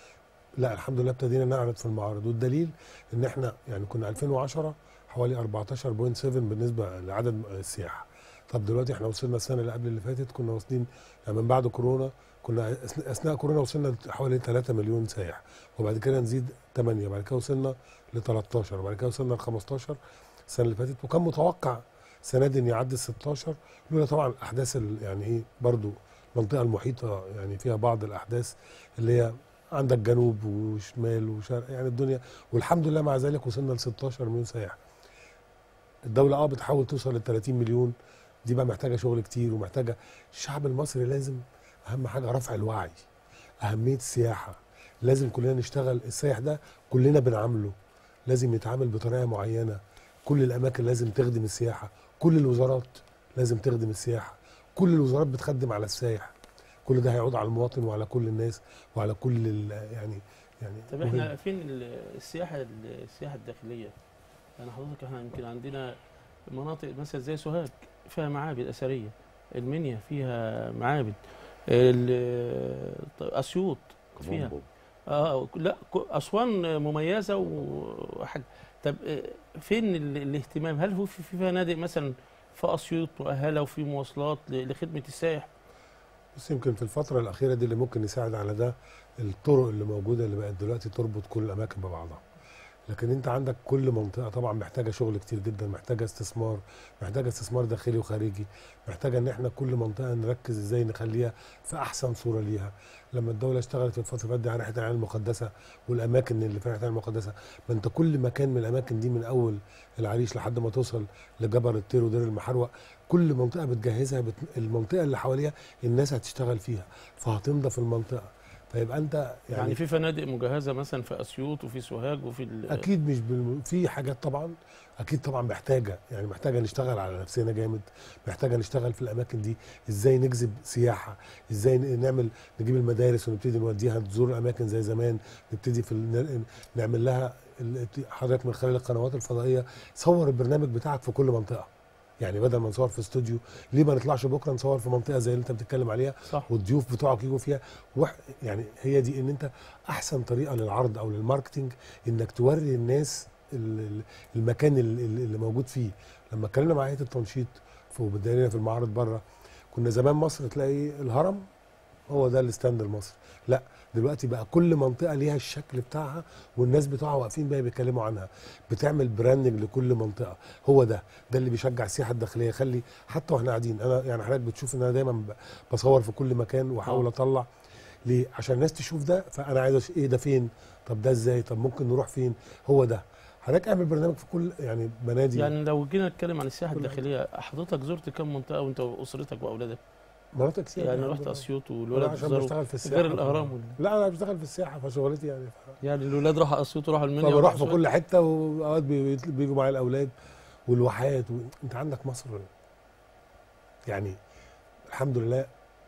لا الحمد لله ابتدينا نعرض في المعارض والدليل ان احنا يعني كنا 2010 حوالي 14.7 بالنسبه لعدد السياحه طب دلوقتي احنا وصلنا السنه اللي قبل اللي فاتت كنا واصلين يعني من بعد كورونا كنا أثناء- اثناء كورونا وصلنا حوالي 3 مليون سائح وبعد كده نزيد 8 بعد كده وصلنا ل 13 وبعد كده وصلنا ل 15 السنه اللي فاتت وكان متوقع السنه دي ان يعدي ال 16 لولا طبعا الاحداث ال- يعني ايه برضو المنطقه المحيطه يعني فيها بعض الاحداث اللي هي عندك جنوب وشمال وشرق يعني الدنيا والحمد لله مع ذلك وصلنا ل 16 مليون سائح الدولة اه بتحاول توصل ل 30 مليون دي بقى محتاجة شغل كتير ومحتاجة الشعب المصري لازم أهم حاجة رفع الوعي أهمية السياحة لازم كلنا نشتغل السائح ده كلنا بنعامله لازم يتعامل بطريقة معينة كل الأماكن لازم تخدم السياحة كل الوزارات لازم تخدم السياحة كل الوزارات بتخدم على السائح كل ده هيعود على المواطن وعلى كل الناس وعلى كل ال- يعني يعني طب مهم. احنا فين ال- السياحه السياحه الداخليه يعني حضرتك احنا يمكن عندنا مناطق مثلا زي سوهاج فيها معابد اثريه المنيا فيها معابد ال- اسيوط فيها كومبو. اه لا ك- اسوان مميزه وحاجه طب آه، فين ال- الاهتمام هل هو في في فنادق مثلا في اسيوط مؤهله وفي مواصلات ل- لخدمه السائح بس يمكن في الفترة الأخيرة دي اللي ممكن يساعد على ده الطرق اللي موجودة اللي بقت دلوقتي تربط كل الأماكن ببعضها لكن انت عندك كل منطقة طبعا محتاجة شغل كتير جدا محتاجة استثمار محتاجة استثمار داخلي وخارجي محتاجة ان احنا كل منطقة نركز ازاي نخليها في احسن صورة ليها لما الدولة اشتغلت في الفترة اللي فاتت دي على رحلة العناية المقدسة والاماكن اللي في رحلة العناية المقدسة ما انت كل مكان من الاماكن دي من اول العريش لحد ما توصل لجبل الطير ودير المحروق كل منطقة بتجهزها بت... المنطقة اللي حواليها الناس هتشتغل فيها فهتنضف المنطقة فيبقى انت يعني, يعني في فنادق مجهزه مثلا في اسيوط وفي سوهاج وفي ال- اكيد مش بالم... في حاجات طبعا اكيد طبعا محتاجه يعني محتاجه نشتغل على نفسنا جامد محتاجه نشتغل في الاماكن دي ازاي نجذب سياحه ازاي ن- نعمل نجيب المدارس ونبتدي نوديها تزور اماكن زي زمان نبتدي في ال... نعمل لها ال- حضرتك من خلال القنوات الفضائيه صور البرنامج بتاعك في كل منطقه يعني بدل ما نصور في استوديو ليه ما نطلعش بكره نصور في منطقه زي اللي انت بتتكلم عليها صح والضيوف بتوعك يجوا فيها وح يعني هي دي ان انت احسن طريقه للعرض او للماركتنج انك توري الناس ال- ال- المكان ال- ال- اللي موجود فيه لما اتكلمنا مع هيئه التنشيط في وبدأنا في المعارض بره كنا زمان مصر تلاقي الهرم هو ده الستاند المصري لا دلوقتي بقى كل منطقه ليها الشكل بتاعها والناس بتوعها واقفين بقى بيتكلموا عنها بتعمل براندنج لكل منطقه هو ده ده اللي بيشجع السياحه الداخليه خلي حتى واحنا قاعدين انا يعني حضرتك بتشوف ان انا دايما ب- بصور في كل مكان واحاول آه. اطلع ليه عشان الناس تشوف ده فانا عايز أش- ايه ده فين طب ده ازاي طب ممكن نروح فين هو ده حضرتك اعمل برنامج في كل يعني بنادي يعني لو جينا نتكلم عن السياحه كل- الداخليه حضرتك زرت كم منطقه وانت واسرتك واولادك مناطق كتير يعني الحمد رحت لله. اسيوط أنا والولاد عشان زاروا بشتغل في السياحه غير الاهرام وال- لا انا بشتغل في السياحه فشغلتي يعني ف... يعني الولاد راحوا اسيوط وراحوا المنيا فبروح وراحوا في كل حته واوقات بي- بيجوا معايا الاولاد والواحات و... انت عندك مصر يعني الحمد لله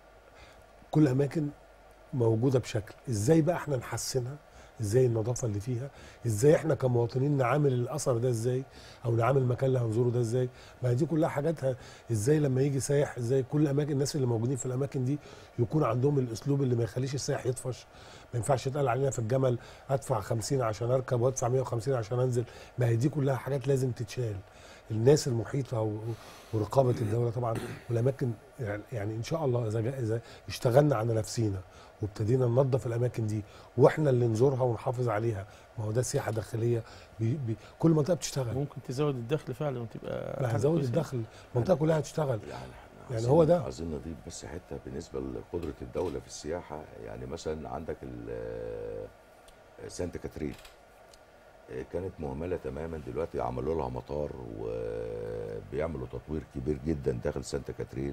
كل اماكن موجوده بشكل ازاي بقى احنا نحسنها ازاي النظافه اللي فيها ازاي احنا كمواطنين نعامل الاثر ده ازاي او نعامل المكان اللي هنزوره ده ازاي ما هي دي كلها حاجات ه- ازاي لما يجي سايح ازاي كل اماكن الناس اللي موجودين في الاماكن دي يكون عندهم الاسلوب اللي ما يخليش السايح يطفش ما ينفعش يتقال علينا في الجمل ادفع 50 عشان اركب وادفع 150 عشان انزل ما هي دي كلها حاجات لازم تتشال الناس المحيطه و- ورقابه الدوله طبعا والاماكن يعني- يعني ان شاء الله اذا جا- اذا اشتغلنا على نفسينا وابتدينا ننظف الاماكن دي واحنا اللي نزورها ونحافظ عليها ما هو ده سياحه داخليه بي بي كل منطقه بتشتغل ممكن تزود الدخل فعلا وتبقى لا حاجة هتزود كويسة. الدخل المنطقه كلها هتشتغل يعني إحنا يعني عايزين- هو ده. عايزين نضيف بس حته بالنسبه لقدره الدوله في السياحه يعني مثلا عندك ال- سانت كاترين آه، كانت مهمله تماما دلوقتي عملوا لها مطار وبيعملوا تطوير كبير جدا داخل سانت كاترين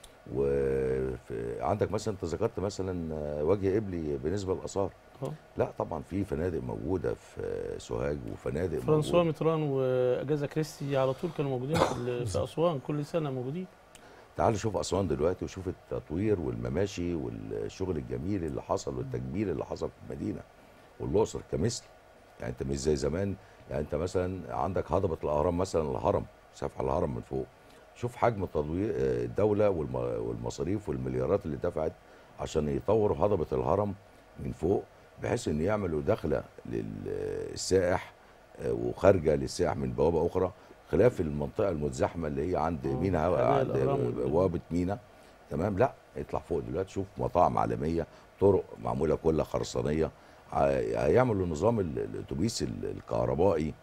وعندك مثلا انت ذكرت مثلا آه، وجه قبلي بالنسبه للاثار آه. لا طبعا في فنادق موجوده في سوهاج وفنادق فرانسوا موجودة. ميتران واجازا كريستي على طول كانوا موجودين في, ال- في اسوان كل سنه موجودين تعال شوف اسوان دلوقتي وشوف التطوير والمماشي والشغل الجميل اللي حصل والتجميل اللي حصل في المدينه والاقصر كمثل يعني انت مش زي زمان يعني انت مثلا عندك هضبه الاهرام مثلا الهرم سفح الهرم من فوق شوف حجم تطوير آه، الدوله والم- والمصاريف والمليارات اللي دفعت عشان يطوروا هضبه الهرم من فوق بحيث ان يعملوا دخله للسائح آه، وخارجه للسائح من بوابه اخرى خلاف المنطقه المتزحمه اللي هي عند آه، مينا حدائق عند الأهرام وال- بوابه مينا تمام لا اطلع فوق دلوقتي شوف مطاعم عالميه طرق معموله كلها خرسانيه ع- هيعملوا نظام ال- الاتوبيس ال- الكهربائي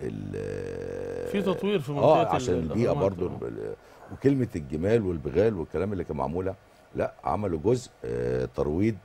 ال- في تطوير في منطقه اه عشان ال- البيئه الأهرامات. برضو آه. ال- وكلمه الجمال والبغال والكلام اللي كان معموله لا عملوا جزء آه، ترويض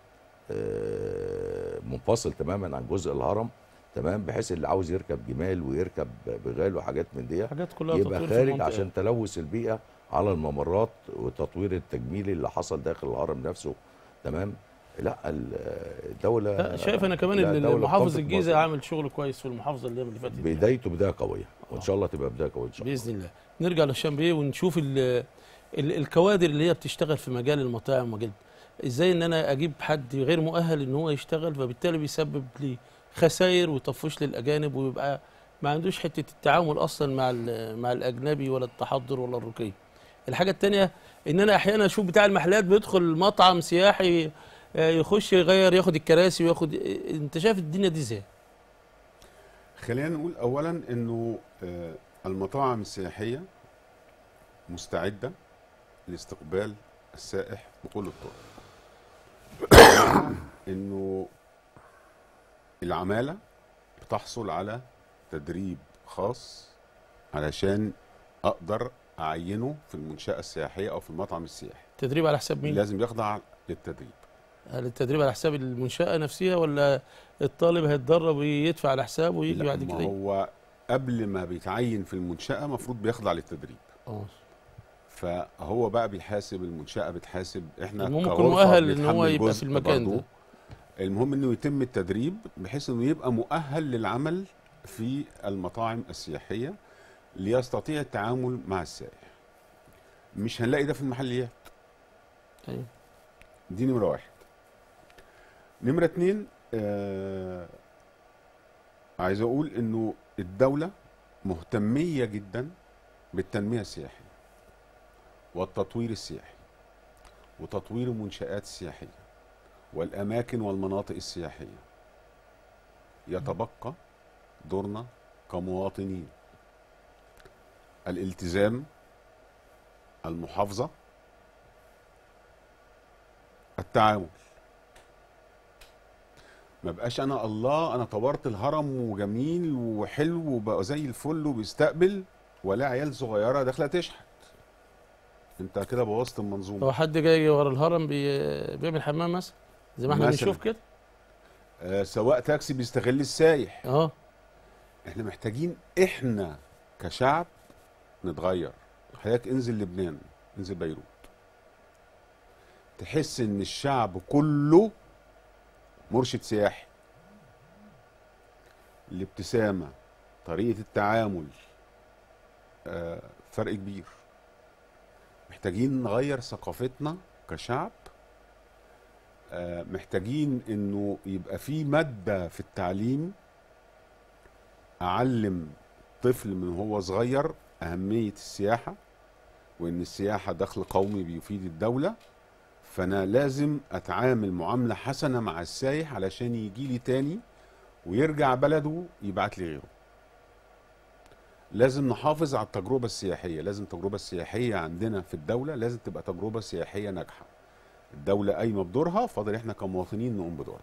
آه، منفصل تماما عن جزء الهرم تمام بحيث اللي عاوز يركب جمال ويركب بغال وحاجات من دي حاجات كلها يبقى تطوير في خارج المنطقة. عشان تلوث البيئه على الممرات وتطوير التجميلي اللي حصل داخل الهرم نفسه تمام لا ال- الدوله لا شايف انا كمان لا، ان الدولة محافظ بتنطق الجيزه مصر. عامل شغل كويس في المحافظه اللي اللي فاتت دي. بدايته بدايه قويه وان شاء الله تبقى بدايه قويه ان شاء الله باذن الله نرجع للشام بيه ونشوف ال ال الكوادر اللي هي بتشتغل في مجال المطاعم ومجال ازاي ان انا اجيب حد غير مؤهل ان هو يشتغل فبالتالي بيسبب لي خسائر وتفويش للاجانب ويبقى ما عندوش حته التعامل اصلا مع ال- مع الاجنبي ولا التحضر ولا الرقي الحاجه الثانيه ان انا احيانا اشوف بتاع المحلات بيدخل مطعم سياحي آه، يخش يغير ياخد الكراسي وياخد انت شايف الدنيا دي ازاي خلينا نقول اولا انه آه، المطاعم السياحيه مستعده لاستقبال السائح بكل الطرق جماعة انه العمالة بتحصل على تدريب خاص علشان اقدر اعينه في المنشأة السياحية او في المطعم السياحي تدريب على حساب مين؟ لازم يخضع للتدريب هل التدريب على حساب المنشأة نفسها ولا الطالب هيتدرب ويدفع على حسابه ويجي لا، بعد ما كده؟ هو قبل ما بيتعين في المنشأة مفروض بيخضع للتدريب اه فهو بقى بيحاسب المنشأة بتحاسب احنا المهم يكون كغرفة مؤهل ان هو بنتحمل يبقى جزء في المكان برضه. ده المهم انه يتم التدريب بحيث انه يبقى مؤهل للعمل في المطاعم السياحية ليستطيع التعامل مع السائح مش هنلاقي ده في المحليات ايوه دي نمرة واحد نمرة اتنين آه عايز اقول انه الدولة مهتمية جدا بالتنمية السياحية والتطوير السياحي وتطوير المنشآت السياحية والأماكن والمناطق السياحية يتبقى دورنا كمواطنين الالتزام المحافظة التعامل ما بقاش انا الله انا طورت الهرم وجميل وحلو وبقى زي الفل وبيستقبل ولا عيال صغيره داخله تشحت انت كده بوظت المنظومه لو حد جاي ورا الهرم بي... بيعمل حمام مثلا زي ما احنا مثلاً. بنشوف كده آه سواق تاكسي بيستغل السايح اه احنا محتاجين احنا كشعب نتغير حضرتك انزل لبنان انزل بيروت تحس ان الشعب كله مرشد سياحي الابتسامة طريقة التعامل آه، فرق كبير محتاجين نغير ثقافتنا كشعب آه، محتاجين انه يبقى في مادة في التعليم اعلم طفل من هو صغير اهمية السياحة وان السياحة دخل قومي بيفيد الدولة فانا لازم اتعامل معاملة حسنة مع السايح علشان يجي لي تاني ويرجع بلده يبعت لي غيره لازم نحافظ على التجربة السياحية لازم التجربة السياحية عندنا في الدولة لازم تبقى تجربة سياحية ناجحة الدولة قايمة بدورها فاضل احنا كمواطنين نقوم بدورنا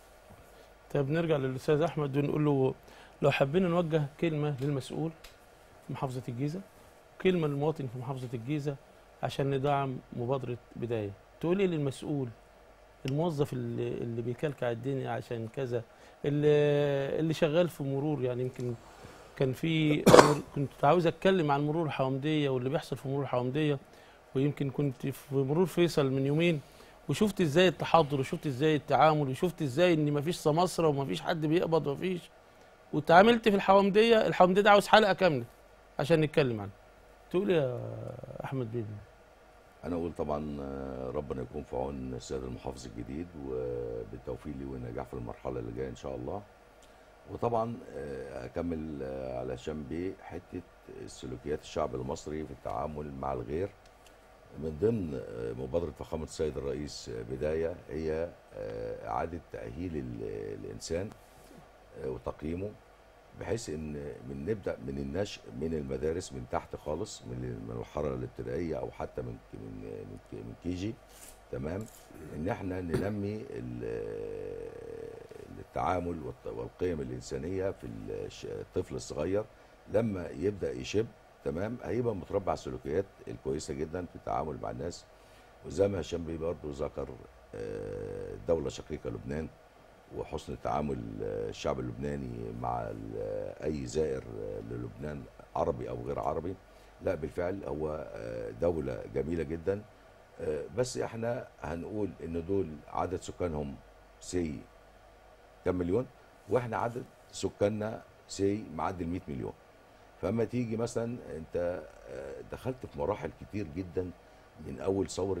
طيب نرجع للاستاذ احمد ونقول له لو حبينا نوجه كلمه للمسؤول في محافظه الجيزه كلمه للمواطن في محافظه الجيزه عشان ندعم مبادره بدايه تقول ايه للمسؤول الموظف اللي, اللي بيكلكع الدنيا عشان كذا اللي, اللي شغال في مرور يعني يمكن كان في كنت عاوز اتكلم عن مرور الحومديه واللي بيحصل في مرور الحومديه ويمكن كنت في مرور فيصل من يومين وشفت ازاي التحضر وشفت ازاي التعامل وشفت ازاي ان مفيش سماسره ومفيش حد بيقبض ومفيش واتعاملت في الحومديه الحومديه ده عاوز حلقه كامله عشان نتكلم عنه تقول يا احمد بيبي انا اقول طبعا آه، ربنا يكون في عون السيد المحافظ الجديد وبالتوفيق لي والنجاح في المرحله اللي جايه ان شاء الله وطبعا آه، اكمل آه، على هشام بيه حته سلوكيات الشعب المصري في التعامل مع الغير من ضمن آه، مبادره فخامه السيد الرئيس آه، بدايه هي آه، اعاده تاهيل ال- الانسان آه، وتقييمه بحيث ان من نبدا من النشء من المدارس من تحت خالص من من المرحله الابتدائيه او حتى من من من- من كي جي تمام ان احنا ننمي ال- التعامل والت- والقيم الانسانيه في الش- الطفل الصغير لما يبدا يشب تمام هيبقى متربع على السلوكيات الكويسه جدا في التعامل مع الناس وزي ما هشام بيه برضه ذكر آه، دوله شقيقه لبنان وحسن تعامل آه، الشعب اللبناني مع ال- اي زائر آه، للبنان عربي او غير عربي لا بالفعل هو آه، دوله جميله جدا آه، بس احنا هنقول ان دول عدد سكانهم سي كام مليون واحنا عدد سكاننا سي معدي ال 100 مليون فاما تيجي مثلا انت آه، دخلت في مراحل كتير جدا من اول ثوره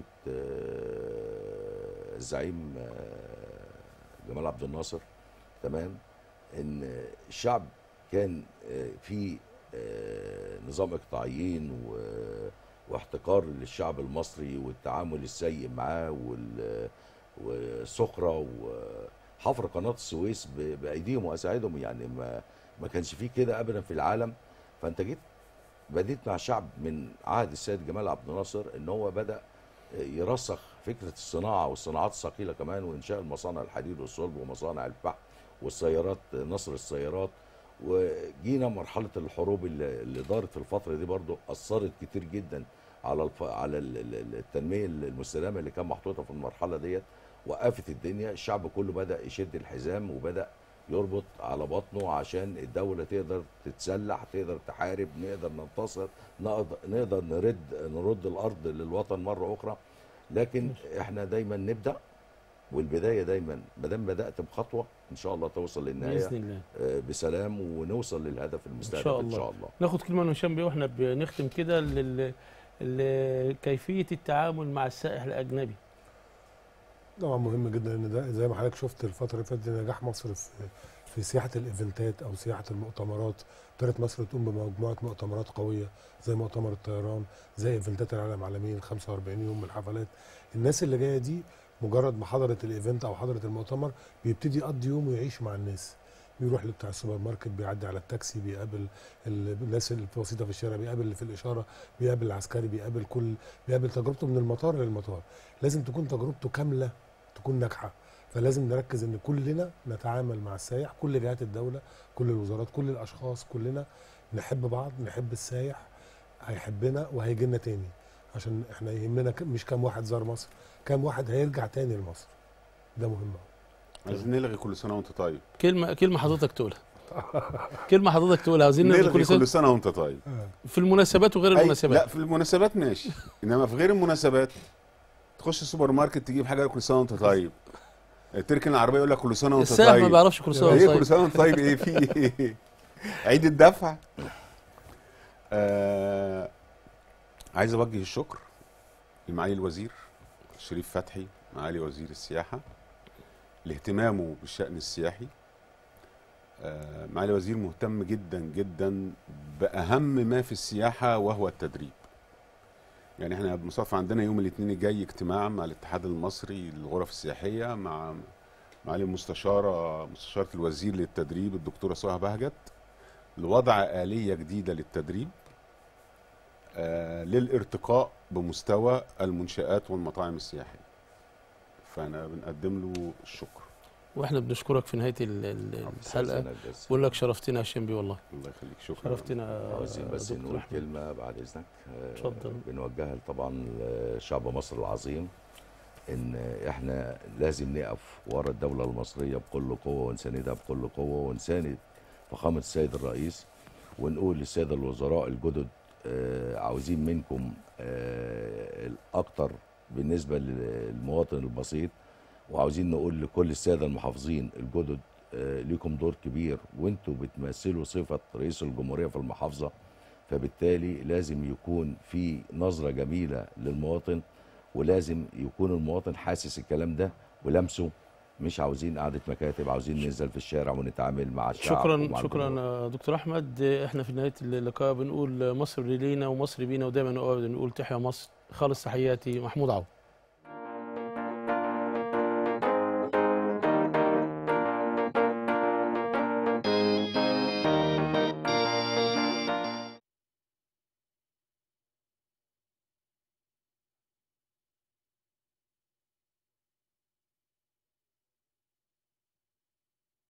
آه، الزعيم آه، جمال عبد الناصر تمام ان الشعب كان آه، في آه، نظام اقطاعيين و- واحتكار للشعب المصري والتعامل السيء معاه وال- والسخره وحفر قناه السويس ب- بايديهم واساعدهم يعني ما ما كانش فيه كده ابدا في العالم فانت جيت بديت مع شعب من عهد السيد جمال عبد الناصر ان هو بدا يرسخ فكره الصناعه والصناعات الثقيله كمان وانشاء المصانع الحديد والصلب ومصانع الفحم والسيارات نصر السيارات وجينا مرحله الحروب اللي اللي دارت في الفتره دي برضو اثرت كتير جدا على الف... على ال- ال- ال- التنميه المستدامه اللي كان محطوطه في المرحله ديت وقفت الدنيا الشعب كله بدا يشد الحزام وبدا يربط على بطنه عشان الدوله تقدر تتسلح تقدر تحارب نقدر ننتصر نقدر, نقدر نرد نرد الارض للوطن مره اخرى لكن احنا دايما نبدا والبدايه دايما ما دام بدات بخطوه ان شاء الله توصل للنهايه باذن الله آه، بسلام ونوصل للهدف المستهدف شاء ان الله. شاء الله ناخد كلمه من هشام بيه واحنا بنختم كده لل... ل- كيفيه التعامل مع السائح الاجنبي طبعا مهم جدا ان ده زي ما حضرتك شفت الفتره اللي فاتت نجاح مصر في في سياحه الايفنتات او سياحه المؤتمرات ابتدت مصر تقوم بمجموعه مؤتمرات قويه زي مؤتمر الطيران زي ايفنتات العالم العالمين 45 يوم من الحفلات الناس اللي جايه دي مجرد ما حضرت الايفنت او حضرت المؤتمر بيبتدي يقضي يوم ويعيش مع الناس بيروح بتاع السوبر ماركت بيعدي على التاكسي بيقابل ال- الناس البسيطه في الشارع بيقابل اللي في الاشاره بيقابل العسكري بيقابل كل بيقابل تجربته من المطار للمطار لازم تكون تجربته كامله تكون ناجحه فلازم نركز ان كلنا نتعامل مع السائح كل جهات الدوله كل الوزارات كل الاشخاص كلنا نحب بعض نحب السائح هيحبنا وهيجي لنا تاني عشان احنا يهمنا ك- مش كام واحد زار مصر كام واحد هيرجع تاني لمصر ده مهم أوي. عايزين نلغي كل سنه وانت طيب كلمه كلمه حضرتك تقولها كلمه حضرتك تقولها عايزين نلغي نلغي كل سنه كل سنه وانت طيب في المناسبات وغير أي- لا المناسبات في المناسبات ماشي انما في غير المناسبات تخش السوبر ماركت تجيب حاجه كل سنه وانت طيب تركن العربيه يقول لك كل سنه وانت السائح ما طيب بيعرفش كل سنه ايه وهو كل طيب سنه وانت طيب ايه في ايه عيد الدفع آه عايز اوجه الشكر لمعالي الوزير شريف فتحي معالي وزير السياحه لاهتمامه بالشان السياحي آه معالي الوزير مهتم جدا جدا باهم ما في السياحه وهو التدريب يعني احنا بنصف عندنا يوم الاثنين الجاي اجتماع مع الاتحاد المصري للغرف السياحيه مع معالي المستشاره مستشاره الوزير للتدريب الدكتوره سهى بهجت لوضع آلية جديدة للتدريب آه للارتقاء بمستوى المنشآت والمطاعم السياحية فأنا بنقدم له الشكر واحنا بنشكرك في نهايه ال- ال- الحلقه سنة الجزء. بقول لك شرفتنا يا هشام بيه والله الله يخليك شكرا شرفتنا عاوزين بس دكتور نقول أحمد. كلمة بعد إذنك آه، اتفضل. بنوجهها طبعا لشعب مصر العظيم إن إحنا لازم نقف ورا الدولة المصرية بكل قوة ونساندها بكل قوة ونساند فخامة السيد الرئيس ونقول للسادة الوزراء الجدد آه، عاوزين منكم آه، الأكتر بالنسبة للمواطن البسيط وعاوزين نقول لكل السادة المحافظين الجدد آه، ليكم دور كبير وانتوا بتمثلوا صفة رئيس الجمهورية في المحافظة فبالتالي لازم يكون في نظرة جميلة للمواطن ولازم يكون المواطن حاسس الكلام ده ولمسه مش عاوزين قعدة مكاتب عاوزين ننزل في الشارع ونتعامل مع الشعب شكرا ومع شكرا الجمهور. يا دكتور احمد احنا في نهايه اللقاء بنقول مصر لينا ومصر بينا ودايما وابدا نقول تحيا مصر خالص تحياتي محمود عوض